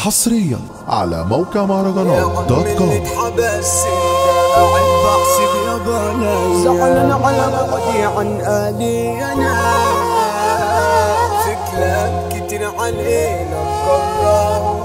حصريا على موقع مهرجانات دوت كوم اتحبس قاعد بحسب يا بني زعلان على بعدي عن آلي أنا في كلام كتير علينا مقرر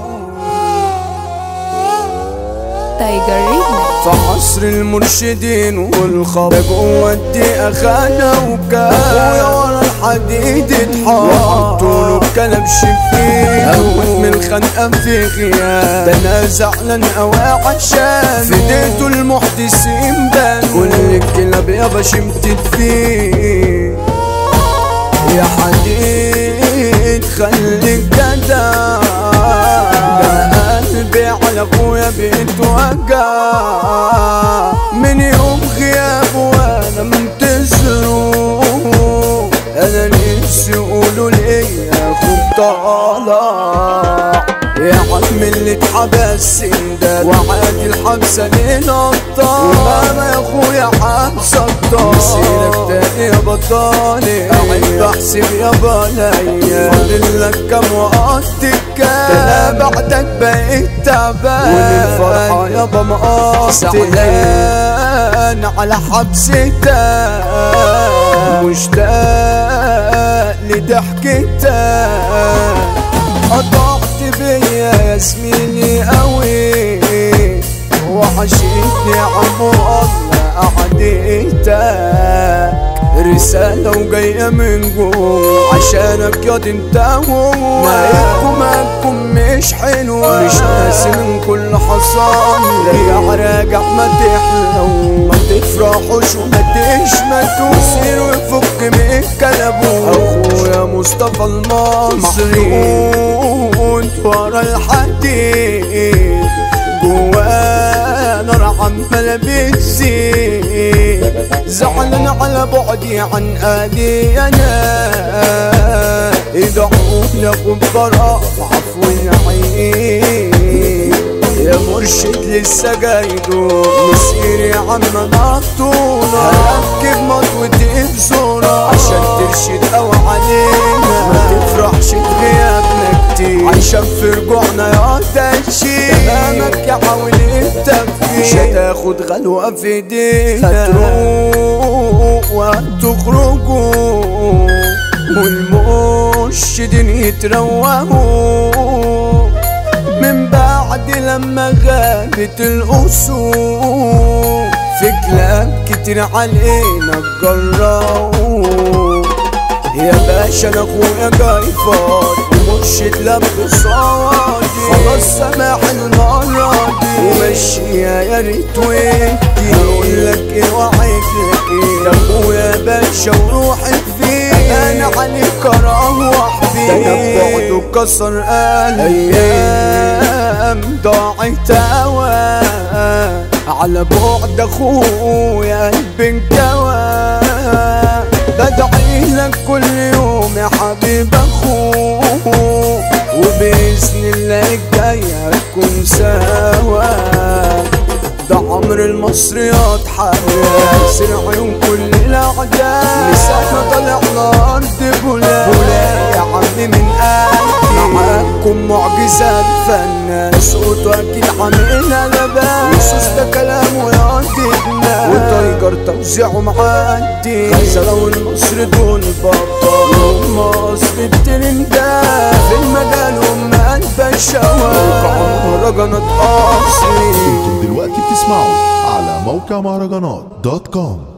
تايجر ريمكس في عصر المرشدين والخبر جوه الدقيقة خانة وكان اخويا ورا الحديد اتحط وحطوا له الكلام شفيه قوت من الخنقة في غياب ده انا زعلان قوي عشان فديته المحدثين بان كل الكلاب يابا شمتت فيه يا حديد خليك جدع ده قلبي على ابويا بيتوجع من يوم غيابه وانا منتظره انا نفسي يقولوا لي اخوك طالع يا عم اللي اتحبس ده وعادي الحبسه لينا ابطال ماما يا اخويا حبسه ابطال مسيرك تاني يا بطالي قاعد بحسب يا بلايا فاضل لك كام وقت كام ده انا بعدك بقيت تعبان وللفرحه يابا مقاصد زعلان على حبستك مشتاق لضحكتك قطعت بيا يا زميلي قوي وحشتني عم الله قعدتك رسالة وجاية من جوه عشانك ياض انت هو مالكم مالكم مش حلوة مش ناسي من كل حصان راجع راجع ما تحلو ما تفرحوش وما تشمتوا سير وفك من كلبه اخويا مصطفى المصري محطوط ورا الحديد جواه نار عمالة بتزيد زعلان على بعدي عن آلي أنا ادعوا لكم براء عفو العين يا مرشد لسه جايله مسير يا عم نطونا هركب مطوتي بزورة عشان ترشد أو علينا ما تفرحش بغيابنا كتير عشان في رجوعنا يا تشيل تمامك يا حاول التفكير مش هتاخد غلوة في ايدينا هتروق وهتخرجوا والمرشدين يتروقوا من بعد لما غابت الأصول في كلام كتير علينا جراو يا باشا انا اخويا جاي فاضي مرشد لب صادي خلاص سامح المرة دي ومشيها يا ريت ودي اقول لك ايه واعيد لك ايه يا اخويا باشا وروحي فيه انا عليك اروح فيه ده انا بعده كسر قلبي ايام ضاعت هوا على بعد اخويا قلبي انكوى بدعي لك كل يوم يا حبيب اخوك وباذن الله الجاي هتكون سوا ده عمر المصريات حرق سر عيون كل الاعداء لساننا طالع الارض بولا بولا يا عم من قلبي معاكم معجزة الفنان صوته اكيد عاملها لبان وصوص ده كلامه يعدينا وتايجر توزيعه معدي غزالة والمصر دول بطل هم اصل الترندات في المجال هم قلب الشوارع مهرجانات اصلي انتم دلوقتي بتسمعوا على موقع مهرجانات دوت كوم